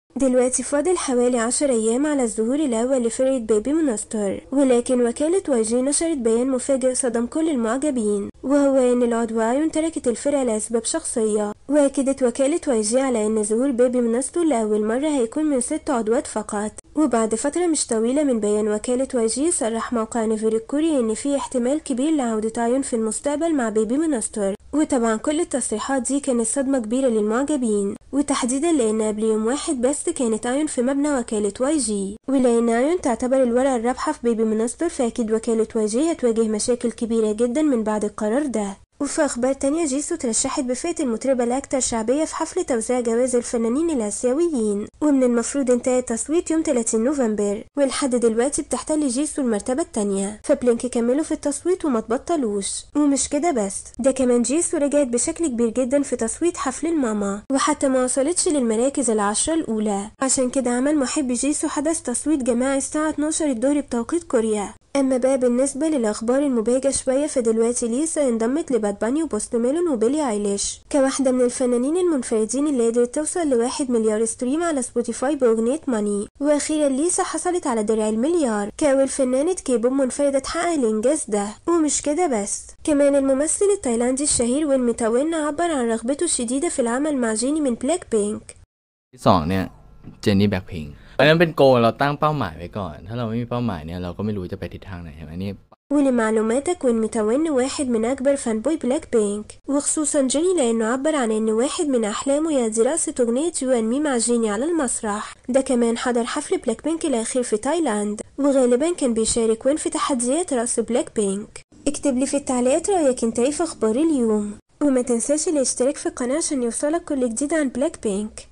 دلوقتي فاضل حوالي عشر أيام على الظهور الأول لفرقة بيبي مونستر ولكن وكالة واي جي نشرت بيان مفاجئ صدم كل المعجبين وهو إن العضو أيون تركت الفرقة لأسباب شخصية وأكدت وكالة واي جي على إن ظهور بيبي مونستر لأول مرة هيكون من ست عضوات فقط وبعد فترة مش طويلة من بيان وكالة واي جي صرح موقع نيفر الكوري إن في احتمال كبير لعودة أيون في المستقبل مع بيبي مونستر وطبعا كل التصريحات دي كانت صدمة كبيرة للمعجبين وتحديدا لأن قبل يوم واحد بس كانت أيون في مبنى وكالة واي جي ولأن أيون تعتبر الورقة الرابحة في بيبي مونستر فأكيد وكالة واي جي هتواجه مشاكل كبيرة جدا من بعد القرار ده وفي أخبار تانية جيسو ترشحت بفئة المطربة الأكثر شعبية في حفل توزيع جوائز الفنانين الآسيويين ومن المفروض انتهى التصويت يوم 30 نوفمبر ولحد دلوقتي بتحتل جيسو المرتبة التانية فبلينك كملوا في التصويت وما تبطلوش ومش كده بس ده كمان جيسو رجعت بشكل كبير جدا في تصويت حفل الماما وحتى ما وصلتش للمراكز العشرة الأولى عشان كده عمل محب جيسو حدث تصويت جماعي الساعة 12 الظهر بتوقيت كوريا اما بقى بالنسبه للاخبار المبهجه شويه فدلوقتي ليسا انضمت لباد باني وبوست ميلون وبيلي ايليش كواحده من الفنانين المنفردين اللي قدرت توصل لواحد مليار ستريم على سبوتيفاي باغنيه ماني واخيرا ليسا حصلت على درع المليار كاول فنانه كيبوب منفرده تحقق الانجاز ده ومش كده بس كمان الممثل التايلاندي الشهير وين ميتاوين عبر عن رغبته الشديده في العمل مع جيني من بلاك بينك ที่สองเนี่ยเจนนี่แบ็คพิงอันนั้นเป็นโกลเราตั้งเป้าหมายไว้ก่อน ถ้าเราไม่มีเป้าหมายเนี่ยเราก็ไม่รู้จะไปทิศทางไหนใช่ไหมนี่ ولمعلوماتك وين ميتاوين واحد من أكبر فان بوي بلاك بينك وخصوصا جيني لأنه عبر عن إن واحد من أحلامه هي دراسة أغنية يو أن مي مع جيني على المسرح ده كمان حضر حفل بلاك بينك الأخير في تايلاند وغالبا كان بيشارك وين في تحديات رأس بلاك بينك اكتب لي في التعليقات رأيك انت ايه في أخبار اليوم وما تنساش الاشتراك في القناة عشان يوصلك كل جديد عن بلاك بينك